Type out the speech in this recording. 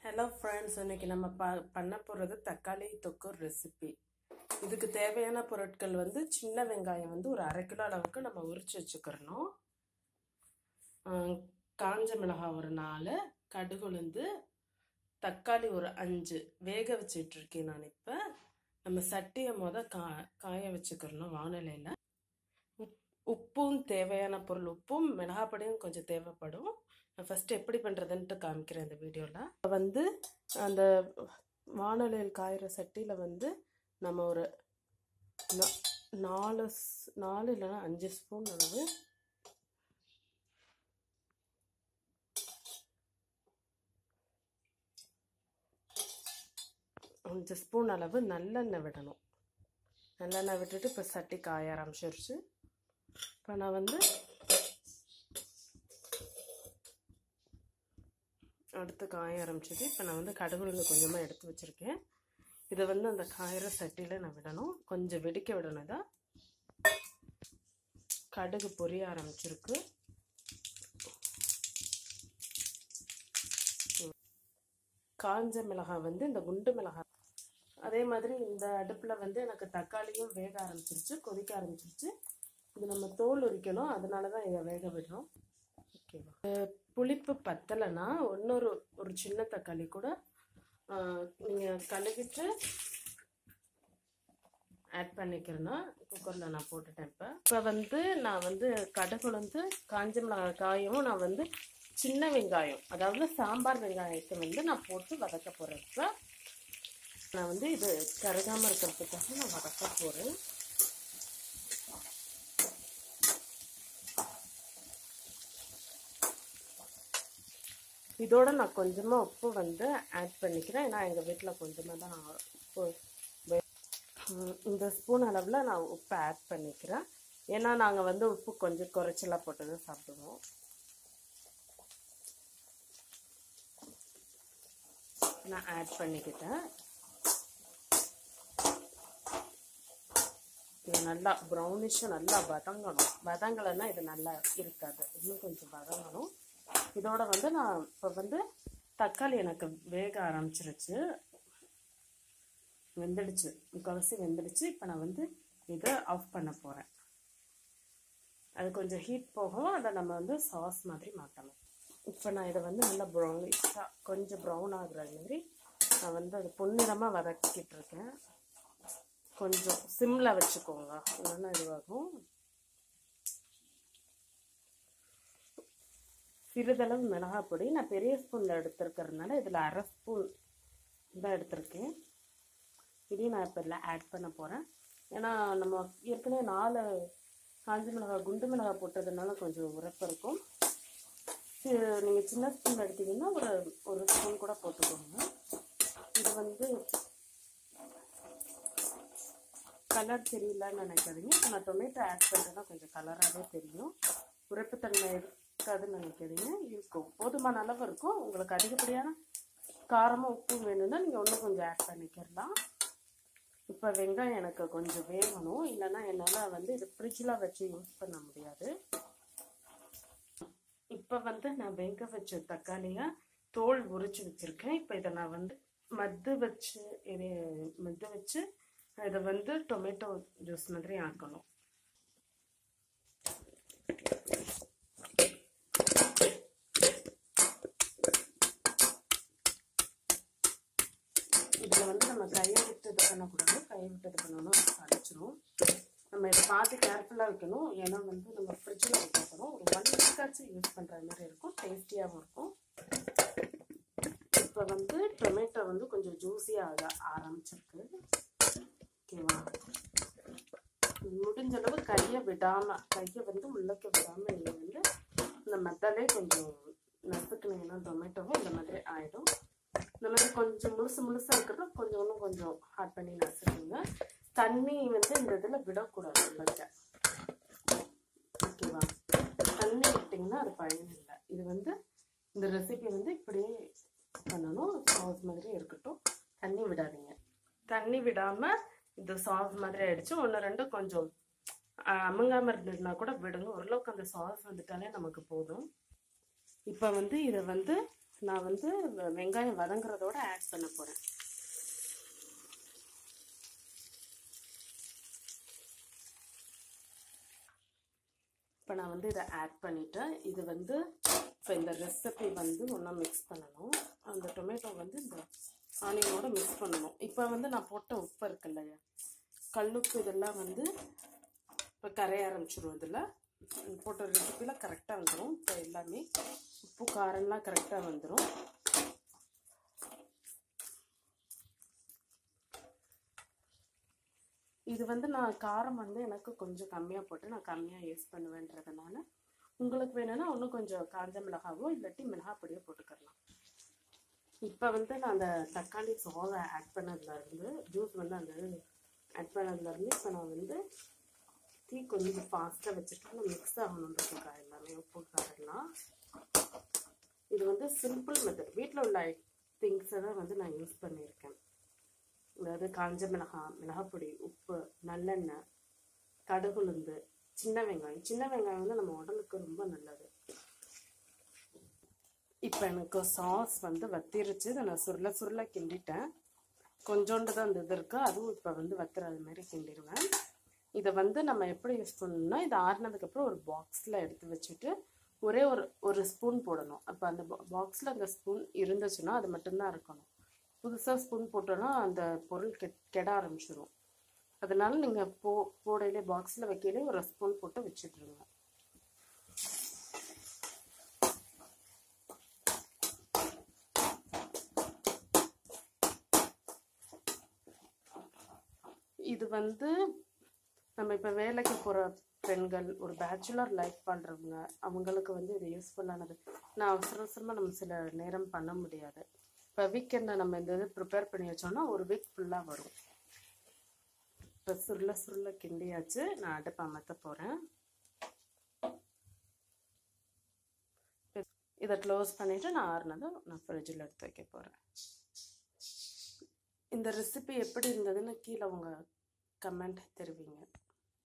hello friends இன்னைக்கு நம்ம ப பண்ண போகிறது தக்காளி தொக்கு ரெசிபி இதுக்கு தேவையான பொருட்கள் வந்து சின்ன வெங்காயம் வந்து ஒரு அரை கிலோ அளவுக்கு நம்ம உரிச்சு வச்சுக்கிறணும் ஆஹ் காஞ்ச மிளகாய் ஒரு நாலு கடுகுளுந்து தக்காளி ஒரு அஞ்சு வேக வச்சிட்ருக்கேன் நான் இப்போ நம்ம சட்டியை முத கா காய வச்சுக்கிறணும் வானிலையில் உப் உப்பும் தேவையான பொருள் உப்பும் மிளகாப்பொடியும் கொஞ்சம் தேவைப்படும் நான் ஃபஸ்ட்டு எப்படி பண்ணுறதுன்ட்டு காமிக்கிறேன் இந்த வீடியோவில் வந்து அந்த வானொலியில் காயிற சட்டியில் வந்து நம்ம ஒரு நா- நாலு ஸ்- நாலு இல்லைன்னா அஞ்சு ஸ்பூன் அளவு அஞ்சு ஸ்பூன் அளவு நல்லெண்ணெய் விடணும் நல்லெண்ணெய் விட்டுட்டு இப்போ சட்டி காய ஆரம்பிச்சிருச்சு இப்போ நான் வந்து அடுத்து காய ஆரம்பிச்சது இப்போ நான் வந்து கடுகுலுந்து கொஞ்சமாக எடுத்து வச்சுருக்கேன் இதை வந்து அந்த காயிற சட்டியில் நான் விடணும் கொஞ்சம் வெடிக்க விடணும் இதை கடுகு பொரிய ஆரம்பிச்சிருக்கு காஞ்ச மிளகாய் வந்து இந்த குண்டு மிளகாய் அதே மாதிரி இந்த அடுப்பில் வந்து எனக்கு தக்காளியும் வேக ஆரம்பிச்சிருச்சு கொதிக்க ஆரம்பிச்சிருச்சு இது நம்ம தோல் உரிக்கணும் அதனால தான் இதை வேக விடுறோம் ஓகேவா புளிப்பு பத்தலைன்னா இன்னொரு ஒரு சின்ன தக்காளி கூட நீங்கள் கழுவிட்டு ஆட் பண்ணிக்கிறேன்னா குக்கரில் நான் போட்டுட்டேன் இப்போ இப்போ வந்து நான் வந்து கடுகுலந்து காஞ்ச மிளகாய் காயமும் நான் வந்து சின்ன வெங்காயம் அதாவது சாம்பார் வெங்காயத்தை வந்து நான் போட்டு வதக்க போகிறேன் இப்போ நான் வந்து இது கருகாமல் இருக்கிறதுக்காக நான் வதக்க போகிறேன் இதோட நான் கொஞ்சமாக உப்பு வந்து ஆட் பண்ணிக்கிறேன் ஏன்னா எங்கள் வீட்டில் கொஞ்சமாக தான் உப்பு வே- ம், இந்த ஸ்பூன் அளவில் நான் உப்பு ஆட் பண்ணிக்கிறேன் ஏன்னா நாங்கள் வந்து உப்பு கொஞ்சம் குறைச்சலாக போட்டு தான் சாப்பிடுவோம் நான் ஆட் பண்ணிக்கிட்டேன் இது நல்லா ப்ரௌனிஷாக நல்லா வதங்கணும் வதங்கலைன்னா இது நல்லா இருக்காது இன்னும் கொஞ்சம் வதங்கணும் இதோட வந்து நான் இப்போ வந்து தக்காளி எனக்கு வேக ஆரம்பிச்சிருச்சு வெந்துடுச்சு முக்கால்வாசி வெந்துடுச்சு இப்போ நான் வந்து இதை ஆஃப் பண்ண போகிறேன் அது கொஞ்சம் ஹீட் போகும் அதை நம்ம வந்து சாஸ் மாதிரி மாற்றணும் இப்போ நான் இதை வந்து நல்லா ப்ரௌனிஷாக கொஞ்சம் ப்ரௌன் ஆகுற மாதிரி நான் வந்து அது பொன்னிறமாக வதக்கிட்டு இருக்கேன் கொஞ்சம் சிம்மில் வச்சுக்கோங்க இல்லைன்னா இதுவாகும் சிறிதளவு மிளகாய் பொடி நான் பெரிய ஸ்பூனில் எடுத்துருக்கறதுனால இதில் அரை ஸ்பூன் தான் எடுத்திருக்கேன் இதையும் நான் இப்போ இதில் ஆட் பண்ண போகிறேன் ஏன்னா நம்ம ஏற்கனவே நாலு காஞ்ச மிளகாய் குண்டு மிளகாய் போட்டதுனால கொஞ்சம் உரப்பு இருக்கும் நீங்கள் சின்ன ஸ்பூன் எடுத்தீங்கன்னா ஒரு ஒரு ஸ்பூன் கூட போட்டுக்கோங்க இது வந்து கலர் தெரியலன்னு நினைக்காதீங்க இப்போ நான் டொமேட்டோ ஆட் பண்ணுறேன்னா கொஞ்சம் கலராகவே தெரியும் உரைப்புத்தன்மை இருக்காதுன்னு நினைக்காதீங்க இருக்கும் போதுமான அளவு இருக்கும் உங்களுக்கு அதிகப்படியான காரமும் உப்பும் வேணும்னா நீங்கள் இன்னும் கொஞ்சம் ஆட் பண்ணிக்கிறலாம் இப்போ வெங்காயம் எனக்கு கொஞ்சம் வேகணும் இல்லைன்னா என்னால் வந்து இது ஃப்ரிட்ஜில் வச்சு யூஸ் பண்ண முடியாது இப்போ வந்து நான் வெங்க வச்ச தக்காளியை தோல் உரிச்சு வச்சுருக்கேன் இப்போ இதை நான் வந்து மத்து வச்சு இது மத்து வச்சு இதை வந்து டொமேட்டோ ஜூஸ் மாதிரி ஆக்கணும் இதில் வந்து நம்ம கையை விட்டு இது பண்ணக்கூடாது கையை விட்டு இது பண்ணணும் அடிச்சிடும் நம்ம இதை பார்த்து கேர்ஃபுல்லாக வைக்கணும் ஏன்னா வந்து நம்ம ஃப்ரிட்ஜில் வைக்க போகிறோம் ஒரு ஒன் வீக்காச்சும் யூஸ் பண்ணுற மாதிரி இருக்கும் டேஸ்டியாகவும் இருக்கும் இப்போ வந்து டொமேட்டோ வந்து கொஞ்சம் ஜூஸியாக ஆரம்பிச்சிருக்கு ஓகேவா முடிஞ்ச அளவு கையை விடாமல் கையை வந்து உள்ளக்க விடாமல் நீங்கள் வந்து இந்த மெத்தலே கொஞ்சம் நசுக்குனீங்கன்னா டொமேட்டோவும் இந்த மாதிரி ஆகிடும் இந்த மாதிரி கொஞ்சம் முழுசு முழுசாக இருக்கிறத கொஞ்சம் இன்னும் கொஞ்சம் ஆட் பண்ணி நசுக்குங்க தண்ணி வந்து இந்த இதில் விடக்கூடாது உள்ளக்க ஓகேவா தண்ணி விட்டிங்கன்னா அது பயன் இல்லை இது வந்து இந்த ரெசிபி வந்து இப்படியே பண்ணணும் சாஸ் மாதிரி இருக்கட்டும் தண்ணி விடாதீங்க தண்ணி விடாமல் இது சாஸ் மாதிரி ஆயிடுச்சு ஒன்று ரெண்டு கொஞ்சம் அமுங்காமல் இருந்ததுன்னா கூட விடுங்க ஓரளவுக்கு அந்த சாஸ் வந்துட்டாலே நமக்கு போதும் இப்போ வந்து இதை வந்து நான் வந்து வெ- வெங்காயம் வதங்குறதோட ஆட் பண்ண போகிறேன் இப்போ நான் வந்து இதை ஆட் பண்ணிட்டேன் இது வந்து இப்போ இந்த ரெசிபி வந்து ஒன்றா மிக்ஸ் பண்ணணும் அந்த டொமேட்டோ வந்து இந்த ஆனியனோட மிக்ஸ் பண்ணணும் இப்போ வந்து நான் போட்ட உப்பு இருக்கு இல்லையா கல்லுப்பு இதெல்லாம் வந்து இப்போ கரைய ஆரம்பிச்சிடும் இதில் போட்ட ரெசிப்பியில் கரெக்டாக வந்துடும் இப்போ எல்லாமே உப்பு காரம்லாம் கரெக்டாக வந்துடும் இது வந்து நான் காரம் வந்து எனக்கு கொஞ்சம் கம்மியாக போட்டு நான் கம்மியாக யூஸ் பண்ணுவேன்றதுனால உங்களுக்கு வேணும்னா இன்னும் கொஞ்சம் காஞ்ச மிளகாவோ இல்லாட்டி மிளகாய் பொடியோ போட்டுக்கலாம் இப்போ வந்து நான் அந்த தக்காளி சோளை ஆட் பண்ணதுலேருந்து ஜூஸ் வந்து அந்த ஆட் பண்ணதுலேருந்து இப்போ நான் வந்து டீ கொஞ்சம் ஃபாஸ்ட்டாக வச்சுட்டு நான் மிக்ஸ் ஆகணுன்றதுக்கா எல்லாமே உப்பு காரெல்லாம் இது வந்து சிம்பிள் மெத்தட் வீட்டில் உள்ள திங்ஸை தான் வந்து நான் யூஸ் பண்ணியிருக்கேன் அதாவது காஞ்ச மிளகாய் மிளகாப்பொடி உப்பு நல்லெண்ணெய் கடுகுளுந்து சின்ன வெங்காயம் சின்ன வெங்காயம் வந்து நம்ம உடலுக்கு ரொம்ப நல்லது இப்போ எனக்கு சாஸ் வந்து வத்திருச்சு இதை நான் சுருள சுருள கிண்டிட்டேன் கொஞ்சோண்டு தான் இந்த இது இருக்குது அதுவும் இப்போ வந்து வத்துறது மாதிரி கிண்டிடுவேன் இதை வந்து நம்ம எப்படி யூஸ் பண்ணணும்னா இது ஆறுனதுக்கப்புறம் ஒரு பாக்ஸில் எடுத்து வச்சுட்டு ஒரே ஒரு ஒரு ஸ்பூன் போடணும் அப்போ அந்த பாக்ஸில் அந்த ஸ்பூன் இருந்துச்சுன்னா அது மட்டும்தான் இருக்கணும் புதுசாக ஸ்பூன் போட்டோன்னா அந்த பொருள் கெ கெட ஆரம்பிச்சிடும் அதனால நீங்கள் போ போடையிலே பாக்ஸில் வைக்கையிலே ஒரு ஸ்பூன் போட்டு வச்சுட்ருங்க இது வந்து நம்ம இப்போ வேலைக்கு போகிற பெண்கள் ஒரு பேச்சுலர் லைஃப் வாழ்கிறவங்க அவங்களுக்கு வந்து இது யூஸ்ஃபுல்லானது நான் அவசர அவசரமாக நம்ம சில நேரம் பண்ண முடியாது இப்போ வீக்கெண்டில் நம்ம இந்த இது ப்ரிப்பேர் பண்ணி வச்சோம்னா ஒரு வீக் ஃபுல்லாக வரும் இப்போ சுருள சுருள கிண்டியாச்சு நான் அடுப்பு அமர்த்த போகிறேன் இதை க்ளோஸ் பண்ணிவிட்டு நான் ஆறுனதும் நான் ஃப்ரிட்ஜில் எடுத்து வைக்க போகிறேன் இந்த ரெசிபி எப்படி இருந்ததுன்னு கீழே உங்கள் கமெண்ட் தெரிவிங்க